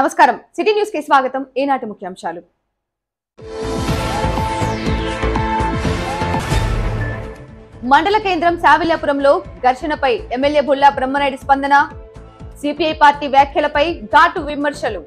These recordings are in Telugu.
నమస్కారం సిటీ న్యూస్ కి స్వాగతం ఈనాటి ముఖ్యాంశాలు మండల కేంద్రం సావిల్యాపురంలో ఘర్షణపై ఎమ్మెల్యే బుల్లా బ్రహ్మనాయుడు స్పందన సిపిఐ పార్టీ వ్యాఖ్యలపై ఘాటు విమర్శలు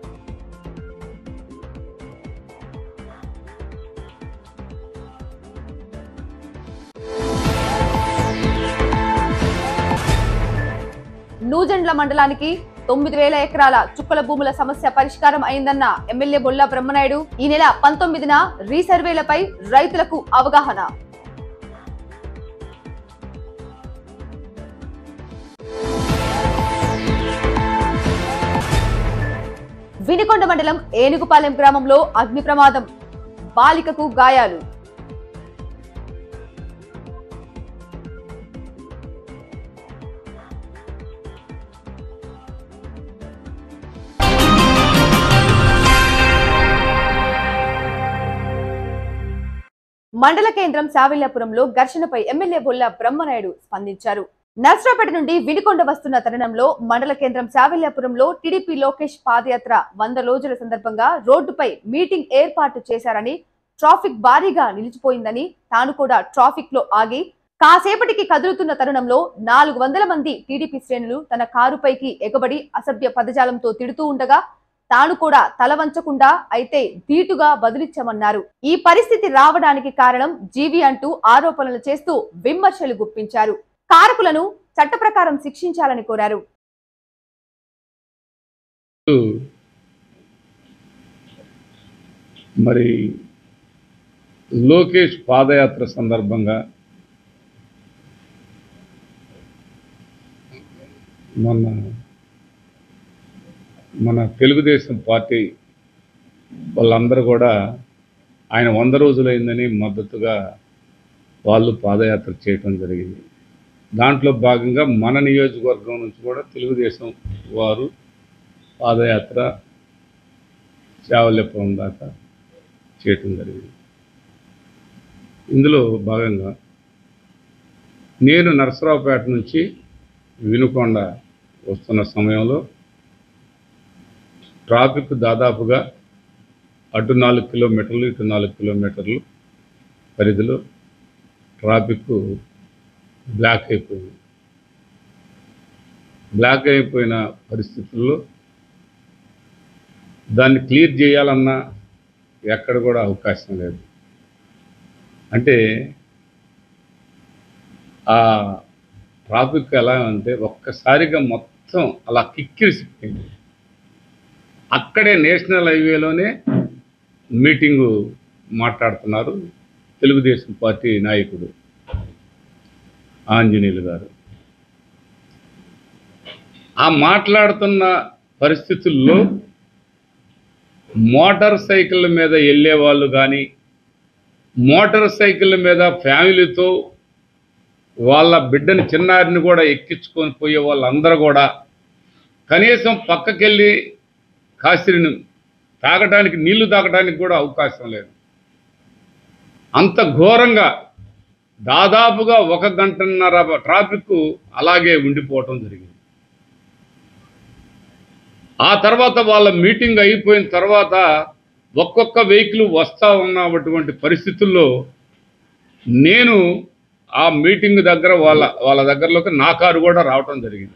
నూజెండ్ల మండలానికి తొమ్మిది వేల ఎకరాల చుక్కల భూముల సమస్య పరిష్కారం అయిందన్న ఎమ్మెల్యే బొల్లా బ్రహ్మనాయుడు ఈ నెల పంతొమ్మిదిన రీసర్వేలపై రైతులకు అవగాహన వినికొండ మండలం ఏనుగుపాలెం గ్రామంలో అగ్ని ప్రమాదం బాలికకు గాయాలు మండల కేంద్రం సావిల్యాపురంలో ఘర్షణపై ఎమ్మెల్యే బొల్ల బ్రహ్మనాయుడు స్పందించారు నర్సరాపేట నుండి వినికొండ వస్తున్న తరుణంలో మండల కేంద్రం సావిల్యాపురంలో టీడీపీ లోకేష్ పాదయాత్ర వంద రోజుల సందర్భంగా రోడ్డుపై మీటింగ్ ఏర్పాటు చేశారని ట్రాఫిక్ భారీగా నిలిచిపోయిందని తాను కూడా ట్రాఫిక్ లో ఆగి కాసేపటికి కదులుతున్న తరుణంలో నాలుగు వందల మంది టీడీపీ శ్రేణులు తన కారుపైకి ఎగబడి అసభ్య పదజాలంతో తిడుతూ ఉండగా తాను కూడా తల వంచకుండా అయితే ధీటుగా బదులిచ్చామన్నారు ఈ పరిస్థితి రావడానికి కారణం జీవి అంటూ ఆరోపణలు చేస్తూ విమర్శలు గుప్పించారు కారకులను చట్ట ప్రకారం శిక్షించాలని కోరారు మరి లోకేష్ పాదయాత్ర సందర్భంగా మొన్న మన తెలుగుదేశం పార్టీ వాళ్ళందరూ కూడా ఆయన వంద రోజులైందని మద్దతుగా వాళ్ళు పాదయాత్ర చేయటం జరిగింది దాంట్లో భాగంగా మన నియోజకవర్గం నుంచి కూడా తెలుగుదేశం వారు పాదయాత్ర చావల్యపురం దాకా చేయటం జరిగింది ఇందులో భాగంగా నేను నరసరావుపేట నుంచి వినుకొండ వస్తున్న సమయంలో ట్రాఫిక్ దాదాపుగా అటు నాలుగు కిలోమీటర్లు ఇటు నాలుగు కిలోమీటర్లు పరిధిలో ట్రాఫిక్ బ్లాక్ అయిపోయింది బ్లాక్ అయిపోయిన పరిస్థితుల్లో దాన్ని క్లియర్ చేయాలన్నా ఎక్కడ కూడా అవకాశం లేదు అంటే ఆ ట్రాఫిక్ ఎలా అంటే ఒక్కసారిగా మొత్తం అలా కిక్కిరిసిపోయింది అక్కడే నేషనల్ హైవేలోనే మీటింగు మాట్లాడుతున్నారు తెలుగుదేశం పార్టీ నాయకుడు ఆంజనేయులు గారు ఆ మాట్లాడుతున్న పరిస్థితుల్లో మోటార్ సైకిళ్ళ మీద వెళ్ళే వాళ్ళు కానీ మోటార్ సైకిళ్ళ మీద ఫ్యామిలీతో వాళ్ళ బిడ్డని చిన్నారిని కూడా ఎక్కించుకొని పోయే వాళ్ళందరూ కూడా కనీసం పక్కకెళ్ళి కాసిరిని తాగడానికి నీళ్లు తాగడానికి కూడా అవకాశం లేదు అంత ఘోరంగా దాదాపుగా ఒక గంటన్నర ట్రాఫిక్ అలాగే ఉండిపోవటం జరిగింది ఆ తర్వాత వాళ్ళ మీటింగ్ అయిపోయిన తర్వాత ఒక్కొక్క వెహికల్ వస్తా ఉన్నటువంటి పరిస్థితుల్లో నేను ఆ మీటింగ్ దగ్గర వాళ్ళ వాళ్ళ దగ్గరలోకి నా కారు కూడా రావటం జరిగింది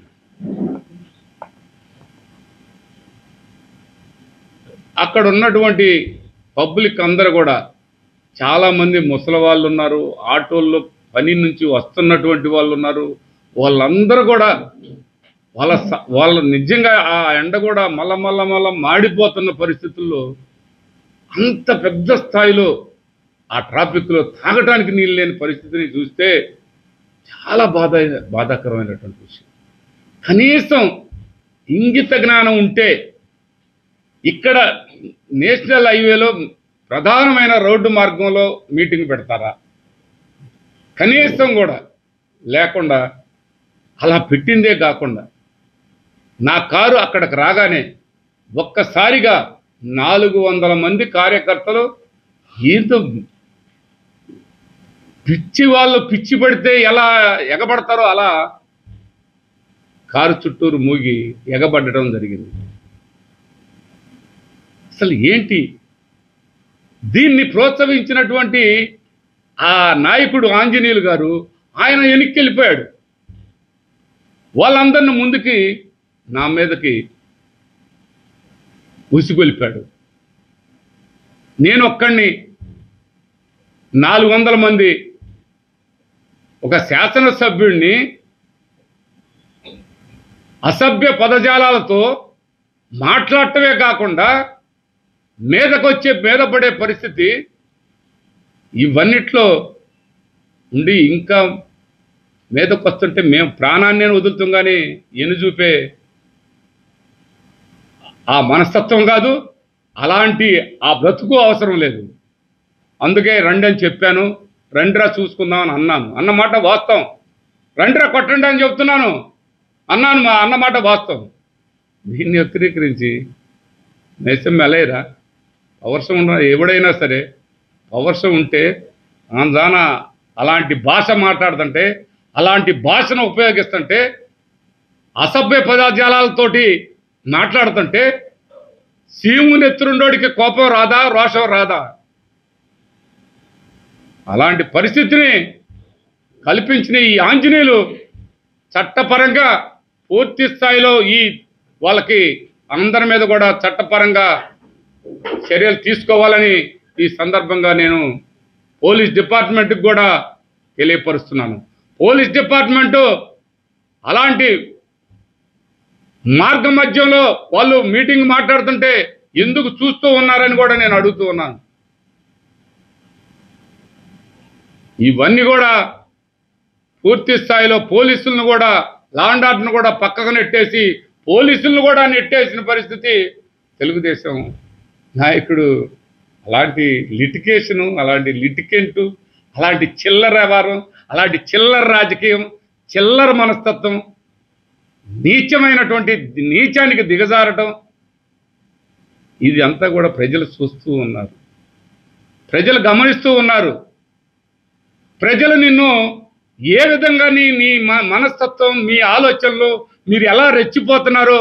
అక్కడ ఉన్నటువంటి పబ్లిక్ అందరు కూడా చాలామంది ముసలి వాళ్ళు ఉన్నారు ఆటోల్లో పని నుంచి వస్తున్నటువంటి వాళ్ళు ఉన్నారు వాళ్ళందరూ కూడా వాళ్ళ స- వాళ్ళు నిజంగా ఆ ఎండ కూడా మల్ల మల్ల మల్ల మాడిపోతున్న పరిస్థితుల్లో అంత పెద్ద స్థాయిలో ఆ ట్రాఫిక్లో తాగటానికి నీళ్ళు లేని పరిస్థితిని చూస్తే చాలా బాధ బాధాకరమైనటువంటి విషయం కనీసం ఇంగిత జ్ఞానం ఉంటే ఇక్కడ నేషనల్ హైవేలో ప్రధానమైన రోడ్డు మార్గంలో మీటింగ్ పెడతారా కనీసం కూడా లేకుండా అలా పెట్టిందే కాకుండా నా కారు అక్కడికి రాగానే ఒక్కసారిగా నాలుగు వందల మంది కార్యకర్తలు ఏంతో పిచ్చి వాళ్ళు పిచ్చి పడితే ఎలా ఎగబడతారో అలా కారు చుట్టూరు మూగి ఎగబడటం జరిగింది అసలు ఏంటి దీన్ని ప్రోత్సహించినటువంటి ఆ నాయకుడు ఆంజనేయులు గారు ఆయన వెనక్కి వెళ్ళిపోయాడు వాళ్ళందరిని ముందుకి నా మీదకి ఉసిగొలిపాడు నేను ఒక్కడిని నాలుగు వందల మంది ఒక శాసనసభ్యుడిని అసభ్య పదజాలాలతో మాట్లాడటమే కాకుండా మీదకొచ్చే మీద పడే పరిస్థితి ఇవన్నిట్లో ఉండి ఇంకా మీదకు వస్తుంటే మేము ప్రాణాన్ని వదులుతాం కానీ ఎను చూపే ఆ మనస్తత్వం కాదు అలాంటి ఆ బ్రతుకు అవసరం లేదు అందుకే రండి అని చెప్పాను రండిరా చూసుకుందాం అని అన్నాను అన్నమాట వాస్తవం రండిరా కొట్టండి అని చెప్తున్నాను అన్నాను మా అన్నమాట వాస్తవం దీన్ని వక్రీకరించి నైసం మెలయరా పవర్సం ఉన్న ఎవడైనా సరే పవర్సం ఉంటే దాన అలాంటి భాష మాట్లాడుతుంటే అలాంటి భాషను ఉపయోగిస్తుంటే అసభ్య పదజాలాలతోటి మాట్లాడుతుంటే సీముని ఎత్తురుండోడికి కోపం రాదా రోషం రాదా అలాంటి పరిస్థితిని కల్పించిన ఈ ఆంజనేయులు చట్టపరంగా పూర్తి స్థాయిలో ఈ వాళ్ళకి అందరి మీద కూడా చట్టపరంగా చర్యలు తీసుకోవాలని ఈ సందర్భంగా నేను పోలీస్ డిపార్ట్మెంట్కి కూడా తెలియపరుస్తున్నాను పోలీస్ డిపార్ట్మెంటు అలాంటి మార్గ మధ్యంలో వాళ్ళు మీటింగ్ మాట్లాడుతుంటే ఎందుకు చూస్తూ ఉన్నారని కూడా నేను అడుగుతూ ఉన్నాను ఇవన్నీ కూడా పూర్తి స్థాయిలో పోలీసులను కూడా లాండ్ ఆర్డర్ను కూడా పక్కకు నెట్టేసి పోలీసులను కూడా నెట్టేసిన పరిస్థితి తెలుగుదేశం నాయకుడు అలాంటి లిటికేషను అలాంటి లిటికెంటు అలాంటి చిల్లర వ్యవహారం అలాంటి చిల్లర రాజకీయం చిల్లర మనస్తత్వం నీచమైనటువంటి నీచానికి దిగజారటం ఇది అంతా కూడా ప్రజలు చూస్తూ ఉన్నారు ప్రజలు గమనిస్తూ ఉన్నారు ప్రజలు నిన్ను ఏ విధంగా నీ నీ మ- మనస్తత్వం మీ ఆలోచనలు మీరు ఎలా రెచ్చిపోతున్నారో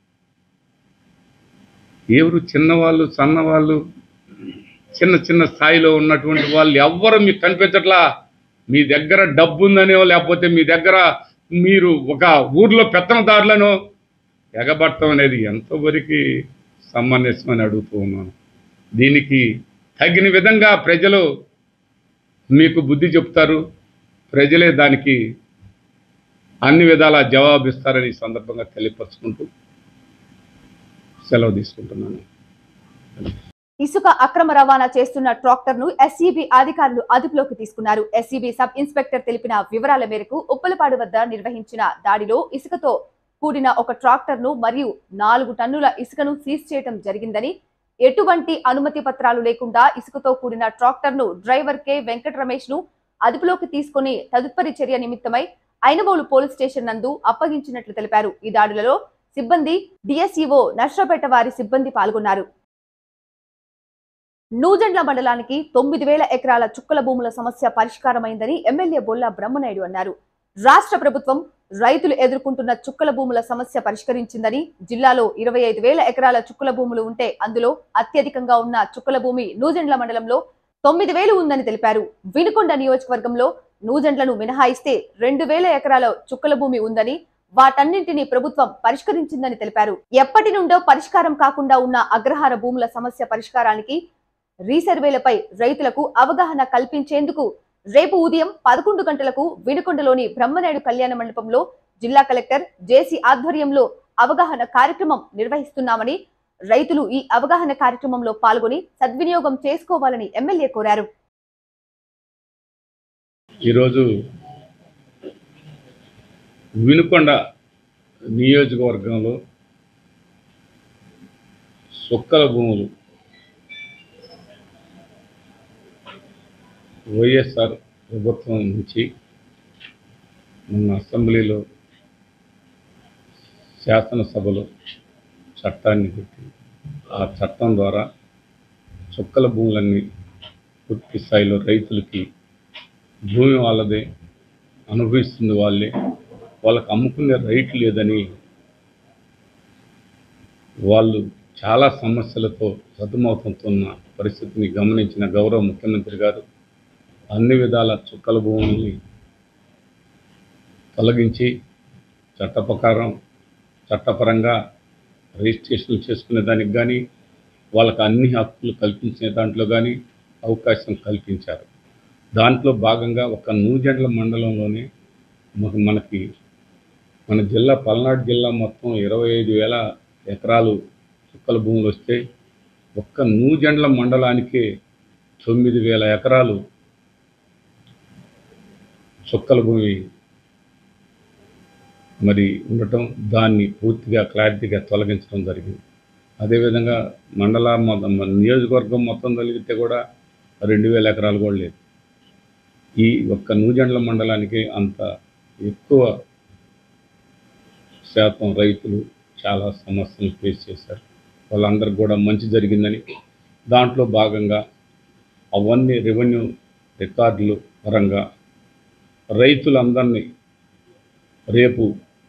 ఎవరు చిన్నవాళ్ళు సన్నవాళ్ళు చిన్న చిన్న స్థాయిలో ఉన్నటువంటి వాళ్ళు ఎవ్వరు మీకు కనిపించట్లా మీ దగ్గర డబ్బు ఉందనో లేకపోతే మీ దగ్గర మీరు ఒక ఊర్లో పెత్తనదారులను ఎగబట్టడం అనేది ఎంతవరకు సమంజసం అని అడుగుతూ ఉన్నాను దీనికి తగిన విధంగా ప్రజలు మీకు బుద్ధి చెప్తారు ప్రజలే దానికి అన్ని విధాల జవాబిస్తారని ఈ సందర్భంగా తెలియపరుచుకుంటూ సెలవు తీసుకుంటున్నాను ఇసుక అక్రమ రవాణా చేస్తున్న ట్రాక్టర్ ను ఎస్సీబీ అధికారులు అదుపులోకి తీసుకున్నారు ఎస్సీబీ సబ్ ఇన్స్పెక్టర్ తెలిపిన వివరాల మేరకు ఉప్పలపాడు వద్ద నిర్వహించిన దాడిలో ఇసుకతో కూడిన ఒక ట్రాక్టర్ ను మరియు నాలుగు టన్నుల ఇసుకను సీజ్ చేయడం జరిగిందని ఎటువంటి అనుమతి పత్రాలు లేకుండా ఇసుకతో కూడిన ట్రాక్టర్ ను డ్రైవర్ కె వెంకట రమేష్ ను అదుపులోకి తీసుకుని తదుపరి చర్య నిమిత్తమై ఐనబోలు పోలీస్ స్టేషన్ నందు అప్పగించినట్లు తెలిపారు ఈ దాడులలో సిబ్బంది డిఎస్ఈఓ నర్సరాపేట వారి సిబ్బంది పాల్గొన్నారు నూజెండ్ల మండలానికి తొమ్మిది వేల ఎకరాల చుక్కల భూముల సమస్య పరిష్కారమైందని ఎమ్మెల్యే బొల్ల బ్రహ్మనాయుడు అన్నారు రాష్ట్ర ప్రభుత్వం రైతులు ఎదుర్కొంటున్న చుక్కల భూముల సమస్య పరిష్కరించిందని జిల్లాలో ఇరవై ఐదు వేల ఎకరాల చుక్కల భూములు ఉంటే అందులో అత్యధికంగా ఉన్న చుక్కల భూమి నూజెండ్ల మండలంలో తొమ్మిది వేలు ఉందని తెలిపారు వినుకొండ నియోజకవర్గంలో నూజెండ్లను మినహాయిస్తే రెండు వేల ఎకరాల చుక్కల భూమి ఉందని వాటన్నింటినీ ప్రభుత్వం పరిష్కరించిందని తెలిపారు ఎప్పటి నుండో పరిష్కారం కాకుండా ఉన్న అగ్రహార భూముల సమస్య పరిష్కారానికి రీసర్వేలపై రైతులకు అవగాహన కల్పించేందుకు రేపు ఉదయం పదకొండు గంటలకు వినుకొండలోని బ్రహ్మనాయుడు కళ్యాణ మండపంలో జిల్లా కలెక్టర్ జేసీ ఆధ్వర్యంలో అవగాహన కార్యక్రమం నిర్వహిస్తున్నామని రైతులు ఈ అవగాహన కార్యక్రమంలో పాల్గొని సద్వినియోగం చేసుకోవాలని ఎమ్మెల్యే కోరారు ఈరోజు వినుకొండ నియోజకవర్గంలో సుక్కల భూములు వైఎస్ఆర్ ప్రభుత్వం నుంచి మొన్న అసెంబ్లీలో శాసనసభలో చట్టాన్ని పెట్టి ఆ చట్టం ద్వారా చుక్కల భూములన్నీ పూర్తి స్థాయిలో రైతులకి భూమి వాళ్ళదే అనుభవిస్తుంది వాళ్ళే వాళ్ళకి అమ్ముకునే రైట్ లేదని వాళ్ళు చాలా సమస్యలతో సతమవుతున్న పరిస్థితిని గమనించిన గౌరవ ముఖ్యమంత్రి గారు అన్ని విధాల చుక్కల భూముల్ని తొలగించి చట్ట ప్రకారం చట్టపరంగా రిజిస్ట్రేషన్ చేసుకునే దానికి కానీ వాళ్ళకి అన్ని హక్కులు కల్పించే దాంట్లో కానీ అవకాశం కల్పించారు దాంట్లో భాగంగా ఒక నూజెండ్ల మండలంలోనే మనకి మనకి మన జిల్లా పల్నాడు జిల్లా మొత్తం ఇరవై ఐదు వేల ఎకరాలు చుక్కల భూములు వస్తే ఒక్క నూజెండ్ల మండలానికే తొమ్మిది వేల ఎకరాలు చుక్కల భూమి మరి ఉండటం దాన్ని పూర్తిగా క్లారిటీగా తొలగించడం జరిగింది అదేవిధంగా మండల మొత్తం మన నియోజకవర్గం మొత్తం తొలగితే కూడా రెండు వేల ఎకరాలు కూడా లేదు ఈ ఒక్క నూజెండ్ల మండలానికి అంత ఎక్కువ శాతం రైతులు చాలా సమస్యలు ఫేస్ చేశారు వాళ్ళందరికీ కూడా మంచి జరిగిందని దాంట్లో భాగంగా అవన్నీ రెవెన్యూ రికార్డులు పరంగా రైతులందరినీ రేపు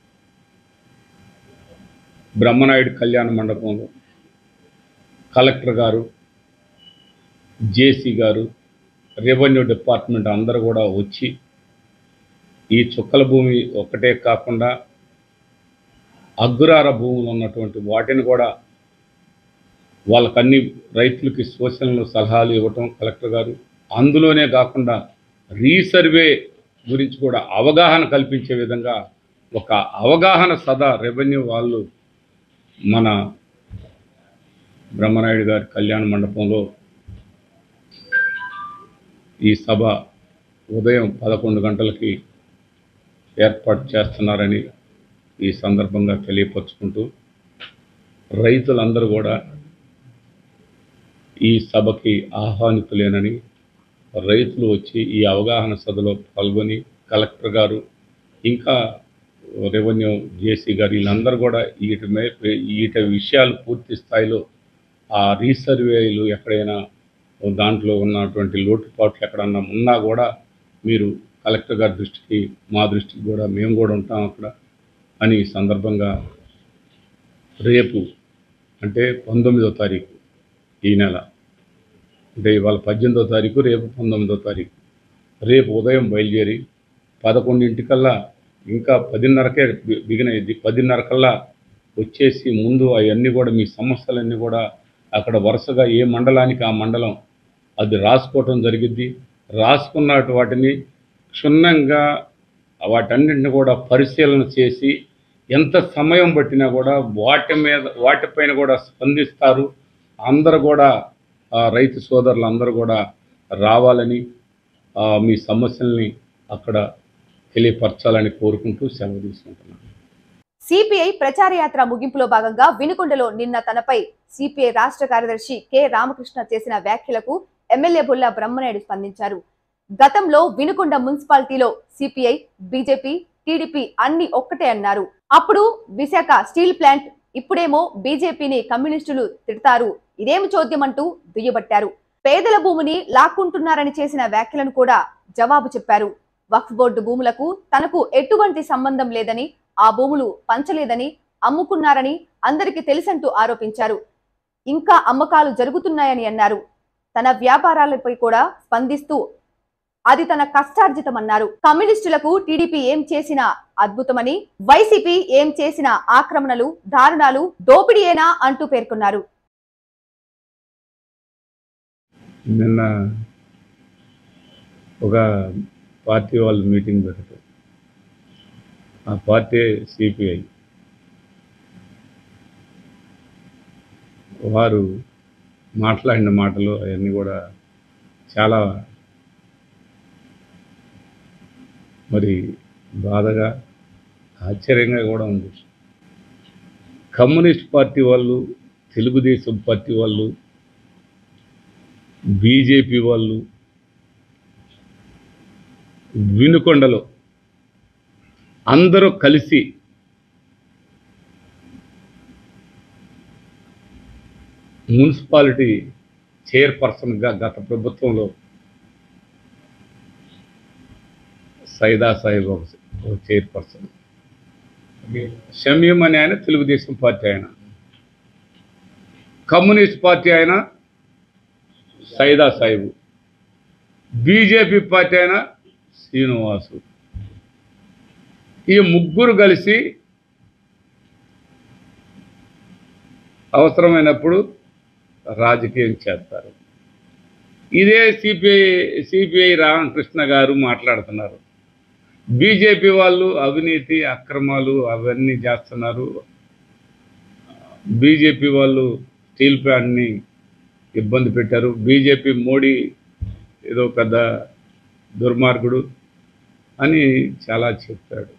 బ్రహ్మనాయుడు కళ్యాణ మండపంలో కలెక్టర్ గారు జేసీ గారు రెవెన్యూ డిపార్ట్మెంట్ అందరూ కూడా వచ్చి ఈ చుక్కల భూమి ఒకటే కాకుండా అగ్రార భూములు ఉన్నటువంటి వాటిని కూడా వాళ్ళకన్ని రైతులకి సూచనలు సలహాలు ఇవ్వటం కలెక్టర్ గారు అందులోనే కాకుండా రీసర్వే గురించి కూడా అవగాహన కల్పించే విధంగా ఒక అవగాహన సదా రెవెన్యూ వాళ్ళు మన బ్రహ్మనాయుడు గారి కళ్యాణ మండపంలో ఈ సభ ఉదయం పదకొండు గంటలకి ఏర్పాటు చేస్తున్నారని ఈ సందర్భంగా తెలియపరుచుకుంటూ రైతులందరూ కూడా ఈ సభకి ఆహ్వానితులేనని రైతులు వచ్చి ఈ అవగాహన సభలో పాల్గొని కలెక్టర్ గారు ఇంకా రెవెన్యూ జేసీ గారు వీళ్ళందరూ కూడా వీటి మే వీటి విషయాలు పూర్తి స్థాయిలో ఆ రీసర్వేలు ఎక్కడైనా దాంట్లో ఉన్నటువంటి లోటుపాట్లు ఎక్కడన్నా ఉన్నా కూడా మీరు కలెక్టర్ గారి దృష్టికి మా దృష్టికి కూడా మేము కూడా ఉంటాం అక్కడ అని ఈ సందర్భంగా రేపు అంటే పంతొమ్మిదో తారీఖు ఈ నెల అంటే ఇవాళ పద్దెనిమిదో తారీఖు రేపు పంతొమ్మిదో తారీఖు రేపు ఉదయం బయలుదేరి పదకొండింటికల్లా ఇంకా పదిన్నరకే బి- బిగిన్ అయ్యింది పదిన్నర కల్లా వచ్చేసి ముందు అవన్నీ కూడా మీ సమస్యలన్నీ కూడా అక్కడ వరుసగా ఏ మండలానికి ఆ మండలం అది రాసుకోవటం జరిగిద్ది రాసుకున్న వాటిని క్షుణ్ణంగా వాటన్నింటిని కూడా పరిశీలన చేసి ఎంత సమయం పట్టినా కూడా వాటి మీద వాటిపైన కూడా స్పందిస్తారు అందరూ కూడా ఆ, రైతు సోదరులు అందరూ కూడా రావాలని ఆ, మీ సమస్యల్ని అక్కడ తెలియపరచాలని కోరుకుంటూ సెలవు తీసుకుంటున్నాను సిపిఐ ప్రచార యాత్ర ముగింపులో భాగంగా వినుకొండలో నిన్న తనపై సిపిఐ రాష్ట్ర కార్యదర్శి కె రామకృష్ణ చేసిన వ్యాఖ్యలకు ఎమ్మెల్యే బుల్లా బ్రహ్మనాయుడు స్పందించారు గతంలో వినుకొండ మున్సిపాలిటీలో సిపిఐ బీజేపీ టీడీపీ అన్ని ఒక్కటే అన్నారు అప్పుడు విశాఖ స్టీల్ ప్లాంట్ ఇప్పుడేమో బీజేపీని కమ్యూనిస్టులు తిడతారు ఇదేమి చోద్యం అంటూ దుయ్యబట్టారు పేదల భూమిని లాక్కుంటున్నారని చేసిన వ్యాఖ్యలను కూడా జవాబు చెప్పారు వక్ఫ్ బోర్డు భూములకు తనకు ఎటువంటి సంబంధం లేదని ఆ భూములు పంచలేదని అమ్ముకున్నారని అందరికీ తెలుసంటూ ఆరోపించారు ఇంకా అమ్మకాలు జరుగుతున్నాయని అన్నారు తన వ్యాపారాలపై కూడా స్పందిస్తూ అది తన కష్టార్జితమన్నారు కమ్యూనిస్టులకు టీడీపీ ఏం చేసినా అద్భుతమని వైసీపీ ఏం చేసిన ఆక్రమణలు దారుణాలు దోపిడీయేనా అంటూ పేర్కొన్నారు నిన్న ఒక పార్టీ వాళ్ళు మీటింగ్ పెట్టారు ఆ పార్టీ సిపిఐ వారు మాట్లాడిన మాటలు అవన్నీ కూడా చాలా మరి బాధగా ఆశ్చర్యంగా కూడా ఉంది కమ్యూనిస్ట్ పార్టీ వాళ్ళు తెలుగుదేశం పార్టీ వాళ్ళు బీజేపీ వాళ్ళు వినుకొండలో అందరూ కలిసి మున్సిపాలిటీ చైర్పర్సన్గా గత ప్రభుత్వంలో సైదా సాహిబ్ ఒక ఒక చైర్పర్సన్ షమీం అని ఆయన తెలుగుదేశం పార్టీ ఆయన కమ్యూనిస్ట్ పార్టీ అయిన సైదా సాహిబు బీజేపీ పార్టీ అయిన శ్రీనివాసు ఈ ముగ్గురు కలిసి అవసరమైనప్పుడు రాజకీయం చేస్తారు ఇదే సిపిఐ సిపిఐ రామకృష్ణ గారు మాట్లాడుతున్నారు బీజేపీ వాళ్ళు అవినీతి అక్రమాలు అవన్నీ చేస్తున్నారు బీజేపీ వాళ్ళు స్టీల్ ప్లాంట్ని ఇబ్బంది పెట్టారు బీజేపీ మోడీ ఏదో పెద్ద దుర్మార్గుడు అని చాలా చెప్పాడు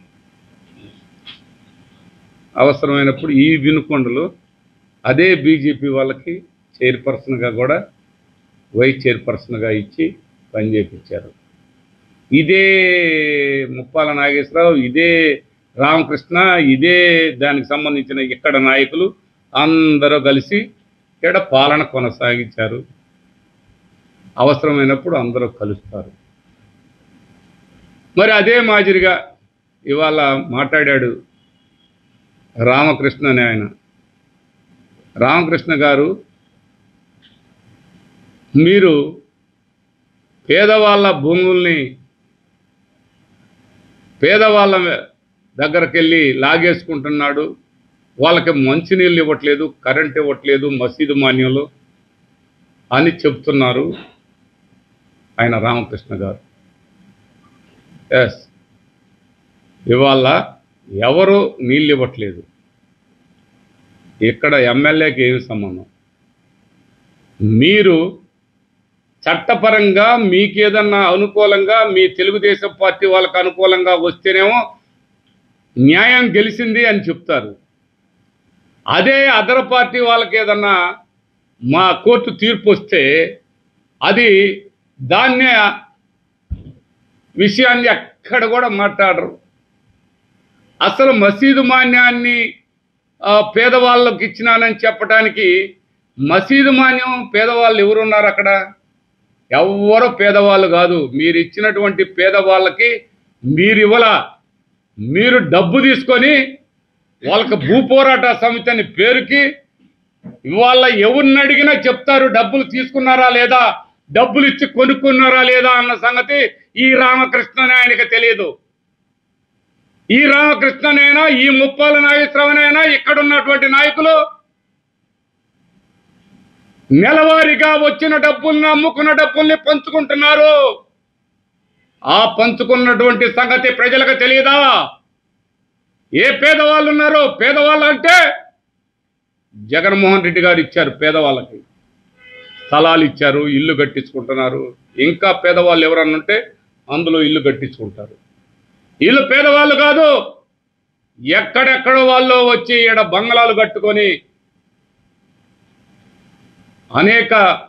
అవసరమైనప్పుడు ఈ వినుకొండలు అదే బీజేపీ వాళ్ళకి చైర్పర్సన్గా కూడా వైస్ చైర్పర్సన్గా ఇచ్చి పనిచేపించారు ఇదే ముప్పాల నాగేశ్వరరావు ఇదే రామకృష్ణ ఇదే దానికి సంబంధించిన ఇక్కడ నాయకులు అందరూ కలిసి ఇక్కడ పాలన కొనసాగించారు అవసరమైనప్పుడు అందరూ కలుస్తారు మరి అదే మాదిరిగా ఇవాళ మాట్లాడాడు రామకృష్ణ అనే ఆయన రామకృష్ణ గారు మీరు పేదవాళ్ళ భూముల్ని పేదవాళ్ళ దగ్గరికి వెళ్ళి లాగేసుకుంటున్నాడు వాళ్ళకి మంచినీళ్ళు ఇవ్వట్లేదు కరెంట్ ఇవ్వట్లేదు మసీదు మాన్యంలో అని చెప్తున్నారు ఆయన రామకృష్ణ గారు ఎస్ ఇవాళ ఎవరు నీళ్ళు ఇవ్వట్లేదు ఇక్కడ ఎమ్మెల్యేకి ఏమి సంబంధం మీరు చట్టపరంగా మీకేదన్నా అనుకూలంగా మీ తెలుగుదేశం పార్టీ వాళ్ళకి అనుకూలంగా వస్తేనేమో న్యాయం గెలిచింది అని చెప్తారు అదే అదర్ పార్టీ వాళ్ళకి ఏదన్నా మా కోర్టు తీర్పు వస్తే అది దాన్నే విషయాన్ని ఎక్కడ కూడా మాట్లాడరు అసలు మసీదు మాన్యాన్ని ఆ, పేదవాళ్ళకి ఇచ్చినానని చెప్పడానికి మసీదు మాన్యం పేదవాళ్ళు ఎవరున్నారు అక్కడ ఎవ్వరు పేదవాళ్ళు కాదు మీరు ఇచ్చినటువంటి పేదవాళ్ళకి మీరు ఇవ్వల మీరు డబ్బు తీసుకొని వాళ్ళకి భూ పోరాట సమితి అని పేరుకి ఇవాళ ఎవరిని అడిగినా చెప్తారు డబ్బులు తీసుకున్నారా లేదా డబ్బులు ఇచ్చి కొనుక్కున్నారా లేదా అన్న సంగతి ఈ రామకృష్ణని ఆయనకి తెలియదు ఈ రామకృష్ణనైనా ఈ ముప్పాల నాగేశ్వరవనైనా ఇక్కడ ఉన్నటువంటి నాయకులు నెలవారీగా వచ్చిన డబ్బుల్ని అమ్ముకున్న డబ్బుల్ని పంచుకుంటున్నారు ఆ పంచుకున్నటువంటి సంగతి ప్రజలకు తెలియదా ఏ పేదవాళ్ళు ఉన్నారో పేదవాళ్ళు అంటే జగన్మోహన్ రెడ్డి గారు ఇచ్చారు పేదవాళ్ళకి స్థలాలు ఇచ్చారు ఇల్లు కట్టించుకుంటున్నారు ఇంకా పేదవాళ్ళు ఎవరన్నా ఉంటే అందులో ఇల్లు కట్టించుకుంటారు వీళ్ళు పేదవాళ్ళు కాదు ఎక్కడెక్కడ వాళ్ళు వచ్చి ఈడ బంగ్లాలు కట్టుకొని అనేక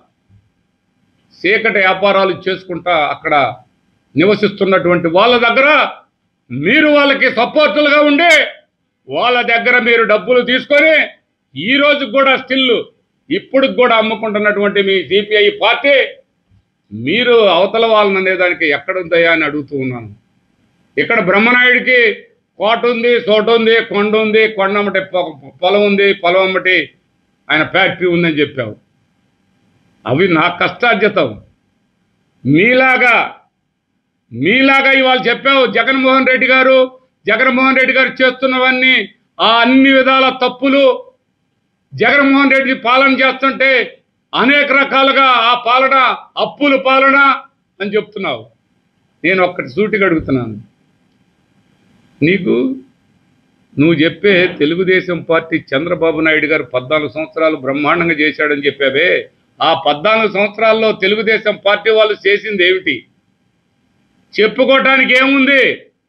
చీకటి వ్యాపారాలు చేసుకుంటా అక్కడ నివసిస్తున్నటువంటి వాళ్ళ దగ్గర మీరు వాళ్ళకి సపోర్టులుగా ఉండి వాళ్ళ దగ్గర మీరు డబ్బులు తీసుకొని ఈ రోజు కూడా స్టిల్ ఇప్పుడు కూడా అమ్ముకుంటున్నటువంటి మీ సిపిఐ పార్టీ మీరు అవతల వాళ్ళని అనేదానికి ఎక్కడుందయ్యా అని అడుగుతూ ఉన్నాను ఇక్కడ బ్రహ్మనాయుడికి కోట ఉంది చోటు ఉంది కొండ ఉంది కొండ అమ్మటి పొ- పొలం ఉంది పొలం అమ్మటి ఆయన ఫ్యాక్టరీ ఉందని చెప్పావు అవి నా కష్టార్జితం మీలాగా మీలాగా ఇవాళ చెప్పావు జగన్మోహన్ రెడ్డి గారు జగన్మోహన్ రెడ్డి గారు చేస్తున్నవన్నీ ఆ అన్ని విధాల తప్పులు జగన్మోహన్ రెడ్డి పాలన చేస్తుంటే అనేక రకాలుగా ఆ పాలన అప్పుల పాలన అని చెప్తున్నావు నేను ఒక్కటి సూటిగా అడుగుతున్నాను నీకు నువ్వు చెప్పే తెలుగుదేశం పార్టీ చంద్రబాబు నాయుడు గారు పద్నాలుగు సంవత్సరాలు బ్రహ్మాండంగా చేశాడని చెప్పావే ఆ పద్నాలుగు సంవత్సరాల్లో తెలుగుదేశం పార్టీ వాళ్ళు చేసింది ఏమిటి చెప్పుకోవటానికి ఏముంది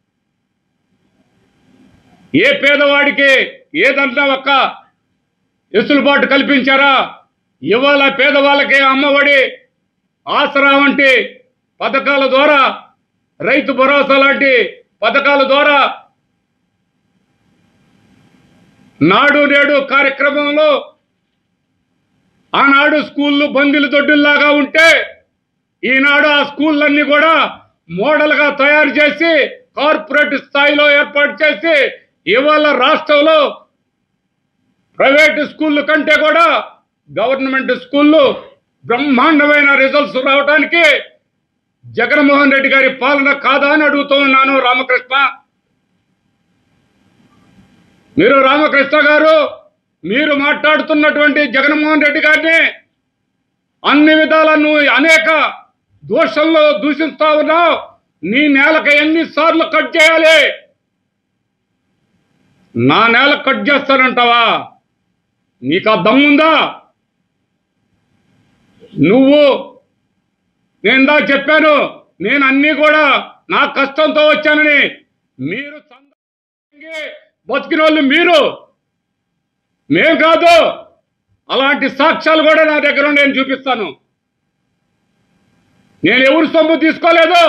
ఏ పేదవాడికి ఏదన్నా ఒక్క వెసులుబాటు కల్పించారా ఇవాళ పేదవాళ్ళకి అమ్మఒడి ఆసరా వంటి పథకాల ద్వారా రైతు భరోసా లాంటి పథకాల ద్వారా నాడు నేడు కార్యక్రమంలో ఆనాడు స్కూళ్ళు బందీలు దొడ్డుల్లాగా ఉంటే ఈనాడు ఆ స్కూళ్ళన్నీ కూడా మోడల్గా తయారు చేసి కార్పొరేట్ స్థాయిలో ఏర్పాటు చేసి ఇవాళ రాష్ట్రంలో ప్రైవేటు స్కూళ్ళ కంటే కూడా గవర్నమెంట్ స్కూళ్ళు బ్రహ్మాండమైన రిజల్ట్స్ రావడానికి జగన్మోహన్ రెడ్డి గారి పాలన కాదా అని అడుగుతూ ఉన్నాను రామకృష్ణ మీరు రామకృష్ణ గారు మీరు మాట్లాడుతున్నటువంటి జగన్మోహన్ రెడ్డి గారిని అన్ని విధాల నువ్వు అనేక దోషంలో దూషిస్తా ఉన్నావు నీ నేలకు ఎన్నిసార్లు కట్ చేయాలి నా నేల కట్ చేస్తానంటావా నీకు ఆ దమ్ముందా నువ్వు నేను ఇందా చెప్పాను నేను అన్నీ కూడా నా కష్టంతో వచ్చానని మీరు సందర్భంగా బతికిన వాళ్ళు మీరు మేం కాదు అలాంటి సాక్ష్యాలు కూడా నా దగ్గర ఉండి నేను చూపిస్తాను నేను ఎవరు సొమ్ము తీసుకోలేదు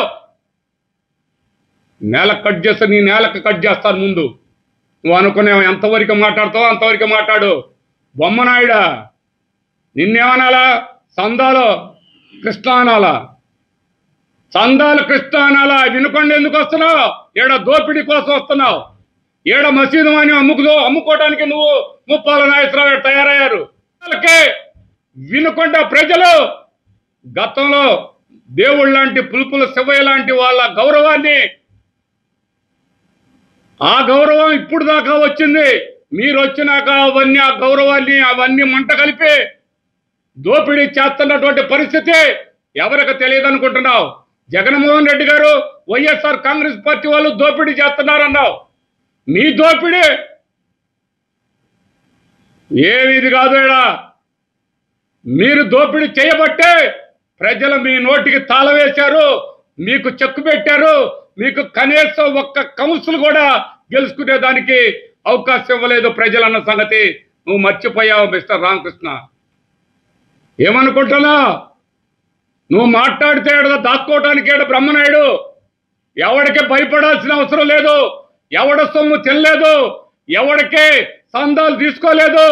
నేల కట్ చేస్తే నీ నేలకు కట్ చేస్తాను ముందు నువ్వు అనుకునే ఎంతవరకు మాట్లాడతావో అంతవరకు మాట్లాడు బొమ్మనాయుడా నిన్నేమనాలా సందాలు కృష్ణ అనాలా సందాలు కృష్ణ అనాలా వినుకొండ ఎందుకు వస్తున్నావు ఏడ దోపిడీ కోసం వస్తున్నావు ఏడ మసీదు అని అమ్ముకుదో అమ్ముకోవడానికి నువ్వు ముప్పాల నాగేశ్వరరావు తయారయ్యారు వాళ్ళకే వినుకొండ ప్రజలు గతంలో దేవుళ్ళ లాంటి పులుపుల శివయ్య లాంటి వాళ్ళ గౌరవాన్ని ఆ గౌరవం ఇప్పుడు దాకా వచ్చింది మీరు వచ్చినాక అవన్నీ ఆ గౌరవాన్ని అవన్నీ మంట కలిపి దోపిడీ చేస్తున్నటువంటి పరిస్థితి ఎవరికి తెలియదు అనుకుంటున్నావు జగన్మోహన్ రెడ్డి గారు వైఎస్ఆర్ కాంగ్రెస్ పార్టీ వాళ్ళు దోపిడీ చేస్తున్నారన్నావు మీ దోపిడీ ఏమి ఇది కాదు ఈడ. మీరు దోపిడీ చేయబట్టే ప్రజలు మీ నోటికి తాళ వేశారు మీకు చెక్కు పెట్టారు మీకు కనీసం ఒక్క కౌన్సిల్ కూడా గెలుచుకునే దానికి అవకాశం ఇవ్వలేదు ప్రజలన్న సంగతి నువ్వు మర్చిపోయావు మిస్టర్ రామకృష్ణ ఏమనుకుంటున్నా నువ్వు మాట్లాడితే ఏడ దాక్కోవటానికి ఏడ బ్రహ్మనాయుడు ఎవడికి భయపడాల్సిన అవసరం లేదు ఎవడ సొమ్ము తినలేదు ఎవడికి సందాలు తీసుకోలేదు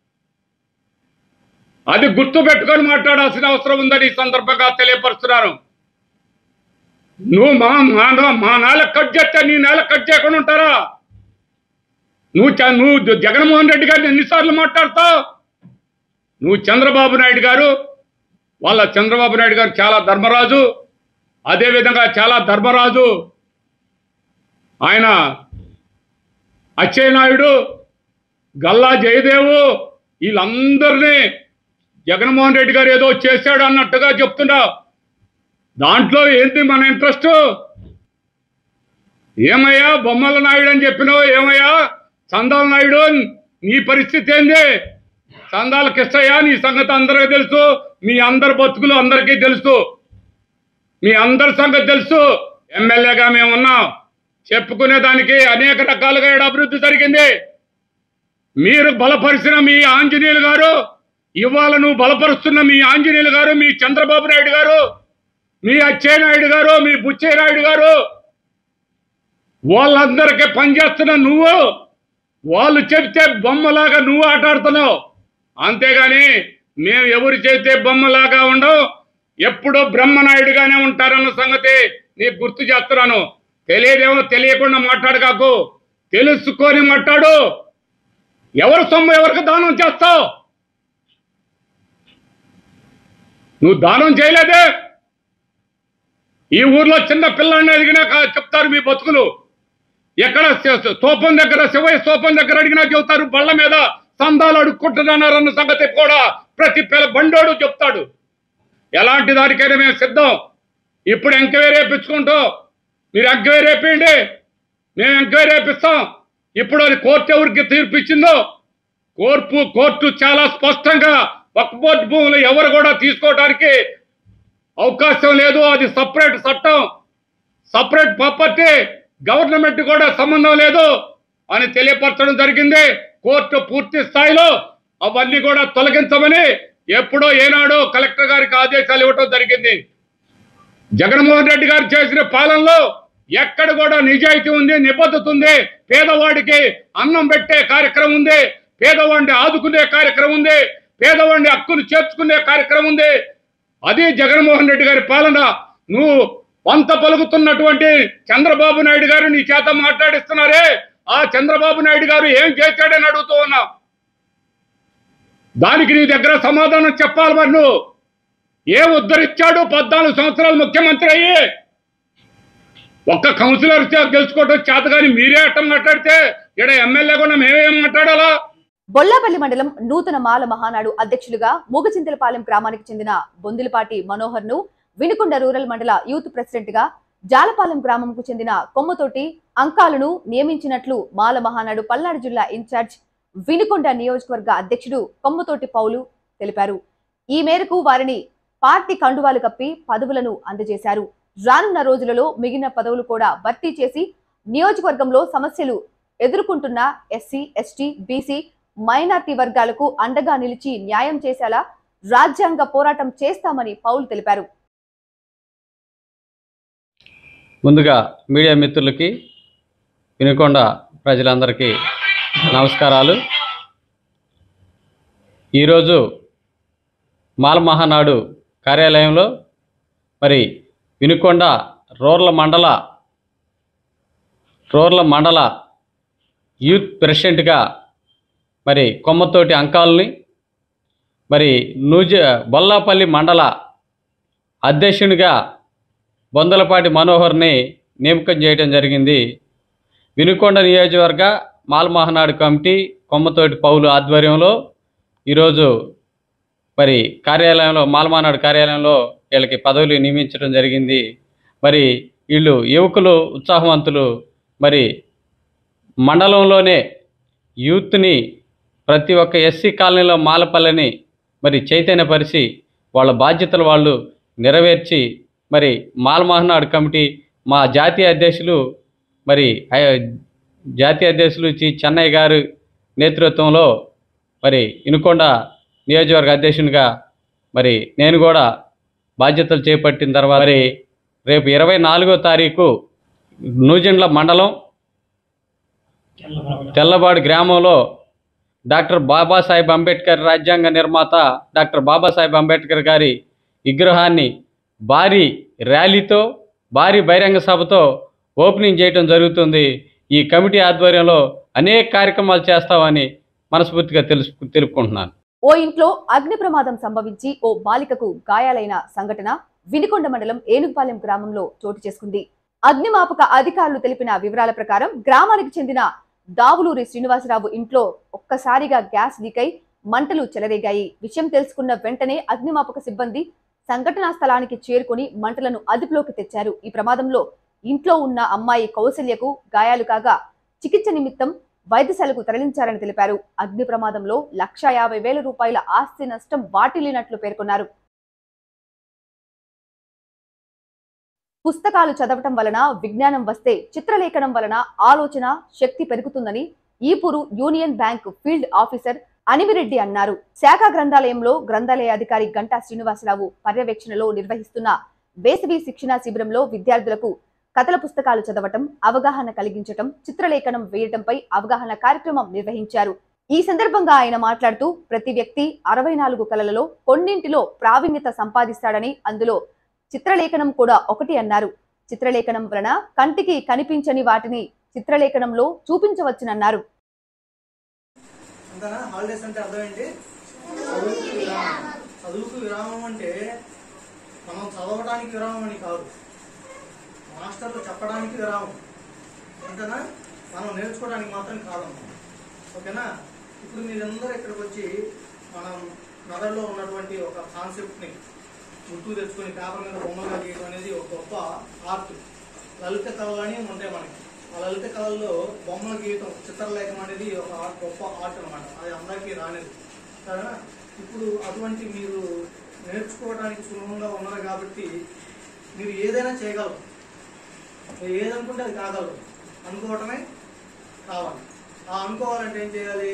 అది గుర్తు పెట్టుకొని మాట్లాడాల్సిన అవసరం ఉందని ఈ సందర్భంగా తెలియపరుస్తున్నాను నువ్వు మా మా మా నేల కట్ చేస్తే నీ నేల కట్ చేయకుండా ఉంటారా నువ్వు చ- నువ్వు జ- జగన్మోహన్ రెడ్డి గారిని ఎన్నిసార్లు మాట్లాడతావు నువ్వు చంద్రబాబు నాయుడు గారు వాళ్ళ చంద్రబాబు నాయుడు గారు చాలా ధర్మరాజు అదేవిధంగా చాలా ధర్మరాజు ఆయన అచ్చెన్నాయుడు గల్లా జయదేవు వీళ్ళందరినీ జగన్మోహన్ రెడ్డి గారు ఏదో చేశాడు అన్నట్టుగా చెప్తున్నావు దాంట్లో ఏంటి మన ఇంట్రెస్ట్ ఏమయ్యా బొమ్మల నాయుడు అని చెప్పినావు ఏమయ్యా చందాల నాయుడు నీ పరిస్థితి ఏంది చందాల కిష్టయ్య నీ సంగతి అందరికీ తెలుసు మీ అందరి బతుకులు అందరికీ తెలుసు మీ అందరి సంగతి తెలుసు ఎమ్మెల్యేగా మేము ఉన్నాం చెప్పుకునే దానికి అనేక రకాలుగా ఈడ అభివృద్ధి జరిగింది మీరు బలపరిచిన మీ ఆంజనేయులు గారు ఇవాళ నువ్వు బలపరుస్తున్న మీ ఆంజనేయులు గారు మీ చంద్రబాబు నాయుడు గారు మీ అచ్చెన్నాయుడు గారు మీ బుచ్చెన్నాయుడు గారు వాళ్ళందరికీ పనిచేస్తున్న నువ్వు వాళ్ళు చెబితే బొమ్మలాగా నువ్వు ఆటాడుతున్నావు అంతేగాని మేము ఎవరు చెబితే బొమ్మలాగా ఉండవు ఎప్పుడూ బ్రహ్మనాయుడుగానే ఉంటారన్న సంగతి నీకు గుర్తు చేస్తున్నాను తెలియదేమో తెలియకుండా మాట్లాడకాకు తెలుసుకొని మాట్లాడు ఎవరు సొమ్ము ఎవరికి దానం చేస్తావు నువ్వు దానం చేయలేదే ఈ ఊర్లో చిన్న పిల్లాడిని అడిగినా కా- చెప్తారు మీ బతుకులు ఎక్కడ శ- స్తూపం దగ్గర శివయ్య స్తూపం దగ్గర అడిగినా చెబుతారు బళ్ళ మీద సందాలు అడుక్కుంటున్నారన్న సంగతి కూడా ప్రతి పిల్ల బండోడు చెప్తాడు ఎలాంటి దానికైనా మేము సిద్ధం ఇప్పుడు ఎంక్వైరీ వేయించుకుంటాం మీరు ఎంక్వైరీ వేయండి మేము ఎంక్వైరీ వేపిస్తాం ఇప్పుడు అది కోర్టు ఎవరికి తీర్పు ఇచ్చిందో కోర్టు కోర్టు చాలా స్పష్టంగా వక్ఫ్ భూములు ఎవరు కూడా తీసుకోవడానికి అవకాశం లేదు అది సపరేట్ చట్టం సపరేట్ ప్రాపర్టీ గవర్నమెంట్ కూడా సంబంధం లేదు అని తెలియపరచడం జరిగింది కోర్టు పూర్తి స్థాయిలో అవన్నీ కూడా తొలగించమని ఎప్పుడో ఏనాడో కలెక్టర్ గారికి ఆదేశాలు ఇవ్వటం జరిగింది జగన్మోహన్ రెడ్డి గారు చేసిన పాలనలో ఎక్కడ కూడా నిజాయితీ ఉంది నిబద్ధత ఉంది పేదవాడికి అన్నం పెట్టే కార్యక్రమం ఉంది పేదవాడిని ఆదుకునే కార్యక్రమం ఉంది పేదవాడిని హక్కును చేర్చుకునే కార్యక్రమం ఉంది అది జగన్మోహన్ రెడ్డి గారి పాలన నువ్వు వంత పలుకుతున్నటువంటి చంద్రబాబు నాయుడు గారు నీ చేత మాట్లాడిస్తున్నారే ఆ చంద్రబాబు నాయుడు గారు ఏం చేశాడని అడుగుతూ ఉన్నా దానికి నీ దగ్గర సమాధానం చెప్పాలి మరి నువ్వు ఏ ఉద్ధరించాడు పద్నాలుగు సంవత్సరాలు ముఖ్యమంత్రి అయ్యి ఒక్క కౌన్సిలర్ చే- గెలుచుకోవడం చేత కానీ మీరే అట్టం మాట్లాడితే ఇక్కడ ఎమ్మెల్యే కూడా మేమేం మాట్లాడాలా బొల్లాపల్లి మండలం నూతన మాల మహానాడు అధ్యక్షులుగా మూగచింతలపాలెం గ్రామానికి చెందిన బొందిలపాటి మనోహర్ ను వినుకొండ రూరల్ మండల యూత్ ప్రెసిడెంట్ గా జాలపాలెం గ్రామంకు చెందిన కొమ్మతోటి అంకాలను నియమించినట్లు మాల మహానాడు పల్నాడు జిల్లా ఇన్ఛార్జ్ వినుకొండ నియోజకవర్గ అధ్యక్షుడు కొమ్మతోటి పౌలు తెలిపారు ఈ మేరకు వారిని పార్టీ కండువాలు కప్పి పదవులను అందజేశారు రానున్న రోజులలో మిగిలిన పదవులు కూడా భర్తీ చేసి నియోజకవర్గంలో సమస్యలు ఎదుర్కొంటున్న ఎస్సీ ఎస్టీ బీసీ మైనార్టీ వర్గాలకు అండగా నిలిచి న్యాయం చేసేలా రాజ్యాంగ పోరాటం చేస్తామని పౌలు తెలిపారు ముందుగా మీడియా మిత్రులకి వినుకొండ ప్రజలందరికీ నమస్కారాలు ఈరోజు మాల మహానాడు కార్యాలయంలో మరి వినుకొండ రూరల్ మండల రూరల్ మండల యూత్ ప్రెసిడెంట్గా మరి కొమ్మతోటి అంకాలని మరి నూజ బొల్లాపల్లి మండల అధ్యక్షునిగా బొందలపాటి మనోహర్ని నియామకం చేయడం జరిగింది వినుకొండ నియోజకవర్గ మాల్మహనాడు కమిటీ కొమ్మతోటి పౌలు ఆధ్వర్యంలో ఈరోజు మరి కార్యాలయంలో మాల్మహనాడు కార్యాలయంలో వీళ్ళకి పదవులు నియమించడం జరిగింది మరి వీళ్ళు యువకులు ఉత్సాహవంతులు మరి మండలంలోనే యూత్ని ప్రతి ఒక్క ఎస్సీ కాలనీలో మాలపల్లిని మరి చైతన్యపరిచి వాళ్ళ బాధ్యతలు వాళ్ళు నెరవేర్చి మరి మాల్మహనాడు కమిటీ మా జాతీయ అధ్యక్షులు మరి ఆ- జాతీయ అధ్యక్షులు చి చెన్నయ్య గారు నేతృత్వంలో మరి ఇనుకొండ నియోజకవర్గ అధ్యక్షునిగా మరి నేను కూడా బాధ్యతలు చేపట్టిన తర్వాత మరి రేపు ఇరవై నాలుగో తారీఖు నూజెండ్ల మండలం తెల్లబాడు గ్రామంలో డాక్టర్ బాబాసాహెబ్ అంబేద్కర్ రాజ్యాంగ నిర్మాత డాక్టర్ బాబాసాహెబ్ అంబేద్కర్ గారి విగ్రహాన్ని భారీ ర్యాలీతో భారీ బహిరంగ సభతో ఓపెనింగ్ చేయడం జరుగుతుంది ఈ కమిటీ ఆధ్వర్యంలో అనేక కార్యక్రమాలు చేస్తామని మనస్ఫూర్తిగా తెలుసు తెలుపుకుంటున్నాను ఓ ఇంట్లో అగ్ని ప్రమాదం సంభవించి ఓ బాలికకు గాయాలైన సంఘటన వినికొండ మండలం ఏనుగుపాలెం గ్రామంలో చోటు చేసుకుంది అగ్నిమాపక అధికారులు తెలిపిన వివరాల ప్రకారం గ్రామానికి చెందిన దావులూరి శ్రీనివాసరావు ఇంట్లో ఒక్కసారిగా గ్యాస్ లీక్ అయి మంటలు చెలరేగాయి విషయం తెలుసుకున్న వెంటనే అగ్నిమాపక సిబ్బంది సంఘటనా స్థలానికి చేరుకుని మంటలను అదుపులోకి తెచ్చారు ఈ ప్రమాదంలో ఇంట్లో ఉన్న అమ్మాయి కౌసల్యకు గాయాలు కాగా చికిత్స నిమిత్తం వైద్యశాలకు తరలించారని తెలిపారు అగ్ని ప్రమాదంలో లక్ష యాభై వేల రూపాయల ఆస్తి నష్టం వాటిల్లినట్లు పేర్కొన్నారు పుస్తకాలు చదవటం వలన విజ్ఞానం వస్తే చిత్రలేఖనం వలన ఆలోచన శక్తి పెరుగుతుందని Ipuru union bank field officer Animireddy అన్నారు శాఖ గ్రంథాలయంలో గ్రంథాలయ అధికారి గంటా శ్రీనివాసరావు పర్యవేక్షణలో నిర్వహిస్తున్న వేసవి శిక్షణా శిబిరంలో విద్యార్థులకు కథల పుస్తకాలు చదవటం అవగాహన కలిగించటం చిత్రలేఖనం వేయటంపై అవగాహన కార్యక్రమం నిర్వహించారు ఈ సందర్భంగా ఆయన మాట్లాడుతూ ప్రతి వ్యక్తి అరవై నాలుగు కళలలో కొన్నింటిలో ప్రావీణ్యత సంపాదిస్తాడని అందులో చిత్రలేఖనం కూడా ఒకటి అన్నారు చిత్రలేఖనం వలన కంటికి కనిపించని వాటిని చిత్రలేఖనంలో చూపించవచ్చునన్నారు అంతేనా హాలిడేస్ అంటే అర్థం ఏంటి చదువుకు విరామం చదువుకు విరామం అంటే మనం చదవడానికి విరామం అని కాదు మాస్టర్లు చెప్పడానికి విరామం అంతేనా మనం నేర్చుకోవడానికి మాత్రం కాదమ్మా ఓకేనా ఇప్పుడు మీరందరూ ఇక్కడికి వచ్చి మనం మెదడులో ఉన్నటువంటి ఒక కాన్సెప్ట్ని గుర్తు తెచ్చుకొని పేపర్ మీద బొమ్మలుగా గీయడం అనేది ఒక గొప్ప ఆర్ట్ లలిత కళలు అని ఉంటాయి మనకి ఆ లలిత కళల్లో బొమ్మలు గీయటం చిత్రలేఖనం అనేది ఒక ఆర్ట్ గొప్ప ఆర్ట్ అనమాట అది అందరికీ రానిది సరేనా ఇప్పుడు అటువంటి మీరు నేర్చుకోవడానికి సులభంగా ఉన్నారు కాబట్టి మీరు ఏదైనా చేయగలరు మీరు ఏదనుకుంటే అది కాగలరు అనుకోవటమే కావాలి ఆ అనుకోవాలంటే ఏం చేయాలి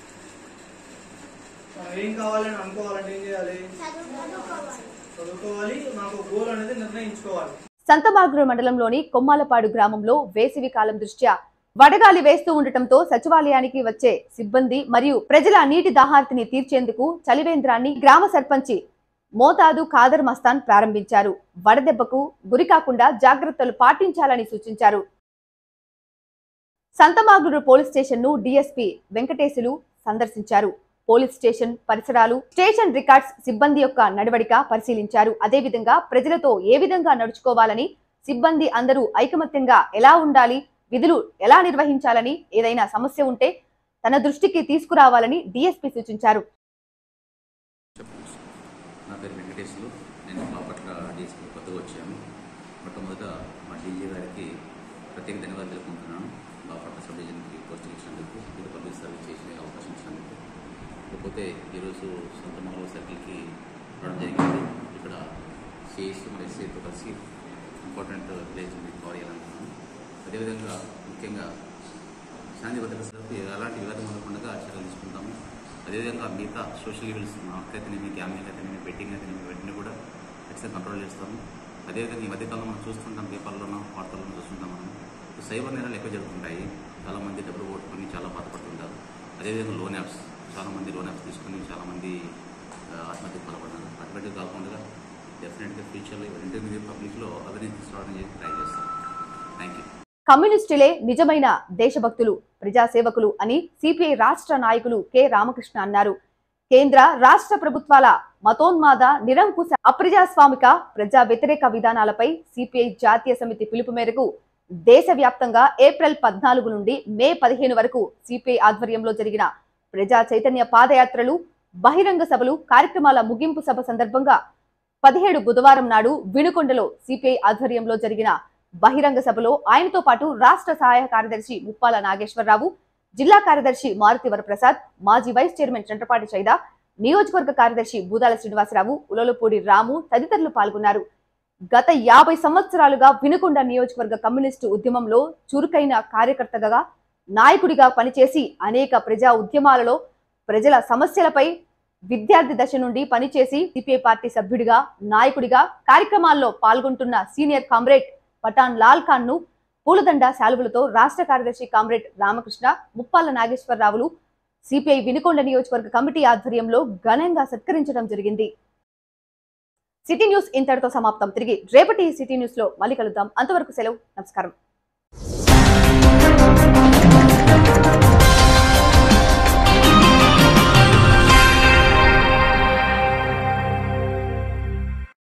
మనం ఏం కావాలని అనుకోవాలంటే ఏం చేయాలి చదువుకోవాలి నాకు గోల్ అనేది నిర్ణయించుకోవాలి సంతమాగురు మండలంలోని కొమ్మాలపాడు గ్రామంలో వేసవి కాలం దృష్ట్యా వడగాలి వేస్తూ ఉండటంతో సచివాలయానికి వచ్చే సిబ్బంది మరియు ప్రజల నీటి దాహార్తిని తీర్చేందుకు చలివేంద్రాన్ని గ్రామ సర్పంచి మోతాదు ఖాదర్ మస్తాన్ ప్రారంభించారు వడదెబ్బకు గురికాకుండా జాగ్రత్తలు పాటించాలని సూచించారు సంతమాగురు పోలీస్ స్టేషన్ ను డిఎస్పీ వెంకటేశులు సందర్శించారు పోలీస్ స్టేషన్ పరిసరాలు స్టేషన్ రికార్డ్స్ సిబ్బంది యొక్క నడవడిక పరిశీలించారు అదేవిధంగా ప్రజలతో ఏ విధంగా నడుచుకోవాలని సిబ్బంది అందరూ ఐకమత్యంగా ఎలా ఉండాలి విధులు ఎలా నిర్వహించాలని ఏదైనా సమస్య ఉంటే తన దృష్టికి తీసుకురావాలని డీఎస్పీ సూచించారు చెప్పండి నా పేరు వెంకటేశ్వరు నేను బాపట్ల డీఎస్పీ కొత్తగా వచ్చాను మొట్టమొదట మా డీజీ గారికి ప్రత్యేక ధన్యవాదాలు తెలుపుకుంటున్నాను బాపట్ల సబ్ డివిజన్కి పోస్టింగ్ ఇచ్చినందుకు ఇది పబ్లిక్ సర్వీస్ చేసే అవకాశం ఇచ్చినందుకు ఇకపోతే ఈరోజు సొంత మంగళ సర్కిల్కి రావడం జరిగింది ఇక్కడ సిఎస్ మన ఎస్ఐతో కలిసి ఇంపార్టెంట్ విలేజ్ కవర్ చేయాలనుకున్నాను అదేవిధంగా ముఖ్యంగా శాంతి భద్రతలకు ఎలాంటి వివాదం ఉండకుండా చర్యలు తీసుకుంటాము అదేవిధంగా మిగతా సోషల్ ఈవెంట్స్ అయితేనేమి గ్యామింగ్ అయితేనేమి బెట్టింగ్ అయితేనేమి వీటిని కూడా ఖచ్చితంగా కంట్రోల్ చేస్తాము అదేవిధంగా ఈ మధ్యకాలంలో మనం చూస్తుంటాం పేపర్లోనూ వార్తల్లోనూ చూస్తుంటాం మనం ఇప్పుడు సైబర్ నేరాలు ఎక్కువ జరుగుతుంటాయి చాలామంది డబ్బులు కొట్టుకొని చాలా బాధపడుతుంటారు అదేవిధంగా లోన్ యాప్స్ చాలామంది లోన్ యాప్స్ తీసుకొని చాలామంది ఆ, ఆత్మహత్యకు పాల్పడ్డారు అటువంటివి కాకుండా డెఫినెట్గా ఫ్యూచర్లో ఇంటర్మీడియట్ పబ్లిక్లో అవేర్నెస్ తీసుకురావడం చేసి ట్రై చేస్తాం థ్యాంక్ యూ కమ్యూనిస్టులే నిజమైన దేశభక్తులు ప్రజాసేవకులు అని సిపిఐ రాష్ట్ర నాయకులు కె రామకృష్ణ అన్నారు కేంద్ర రాష్ట్ర ప్రభుత్వాల మతోన్మాద నిరంకుశ అప్రజాస్వామిక ప్రజా వ్యతిరేక విధానాలపై సిపిఐ జాతీయ సమితి పిలుపు మేరకు దేశవ్యాప్తంగా ఏప్రిల్ పద్నాలుగు నుండి మే పదిహేను వరకు సిపిఐ ఆధ్వర్యంలో జరిగిన ప్రజా చైతన్య పాదయాత్రలు బహిరంగ సభలు కార్యక్రమాల ముగింపు సభ సందర్భంగా పదిహేడు బుధవారం నాడు వినుకొండలో సిపిఐ ఆధ్వర్యంలో జరిగిన బహిరంగ సభలో ఆయనతో పాటు రాష్ట్ర సహాయ కార్యదర్శి ముప్పాల నాగేశ్వరరావు జిల్లా కార్యదర్శి మారుతి వరప్రసాద్ మాజీ వైస్ చైర్మన్ చంద్రపాటి చైదా నియోజకవర్గ కార్యదర్శి బూదాల శ్రీనివాసరావు ఉలలపూడి రాము తదితరులు పాల్గొన్నారు గత యాభై సంవత్సరాలుగా వినుకొండ నియోజకవర్గ కమ్యూనిస్టు ఉద్యమంలో చురుకైన కార్యకర్తగా నాయకుడిగా పనిచేసి అనేక ప్రజా ఉద్యమాలలో ప్రజల సమస్యలపై విద్యార్థి దశ నుండి పనిచేసి సిపిఐ పార్టీ సభ్యుడిగా నాయకుడిగా కార్యక్రమాల్లో పాల్గొంటున్న సీనియర్ కామ్రేడ్ పఠాన్ లాల్ ఖాన్ ను పూలదండ శాలువలతో రాష్ట్ర కార్యదర్శి కామ్రేడ్ రామకృష్ణ ముప్పాల నాగేశ్వరరావులు సిపిఐ వినుకొండ నియోజకవర్గ కమిటీ ఆధ్వర్యంలో ఘనంగా సత్కరించడం జరిగింది సిటీ న్యూస్ ఇంతటితో సమాప్తం తిరిగి రేపటి సిటీ న్యూస్ లో మళ్ళీ కలుద్దాం అంతవరకు సెలవు నమస్కారం